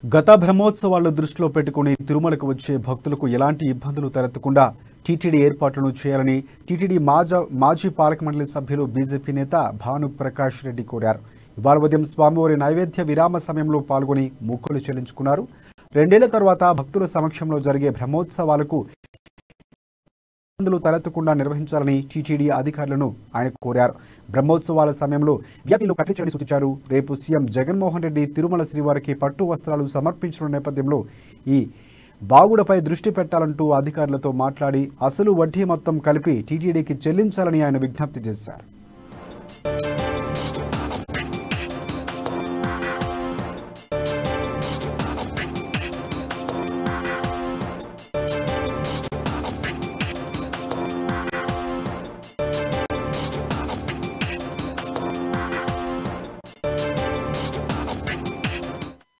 గత బ్రహ్మోత్సవాలను దృష్టిలో పెట్టుకుని తిరుమలకు వచ్చే భక్తులకు ఎలాంటి ఇబ్బందులు తలెత్తకుండా టీటీడీ ఏర్పాట్లను చేయాలని టీటీడీ మాజా మాజీ పాలక మండలి సభ్యులు బీజేపీ నేత భాను ప్రకాష్ రెడ్డి కోరారు ఇవాళ ఉదయం స్వామివారి నైవేద్య విరామ సమయంలో పాల్గొని మొక్కులు చెల్లించుకున్నారు రెండేళ్ల తర్వాత భక్తుల సమక్షంలో జరిగే బ్రహ్మోత్సవాలకు ఇబ్బందులు తలెత్తకుండా నిర్వహించాలని టీటీడీ అధికారులను ఆయన కోరారు బ్రహ్మోత్సవాల సమయంలో వ్యాప్తిలో కట్టడి చేయని సూచించారు రేపు సీఎం జగన్మోహన్ రెడ్డి తిరుమల శ్రీవారికి పట్టు వస్త్రాలు సమర్పించిన నేపథ్యంలో ఈ బాగుడపై దృష్టి పెట్టాలంటూ అధికారులతో మాట్లాడి అసలు వడ్డీ మొత్తం కలిపి టీటీడీకి చెల్లించాలని ఆయన విజ్ఞప్తి చేశారు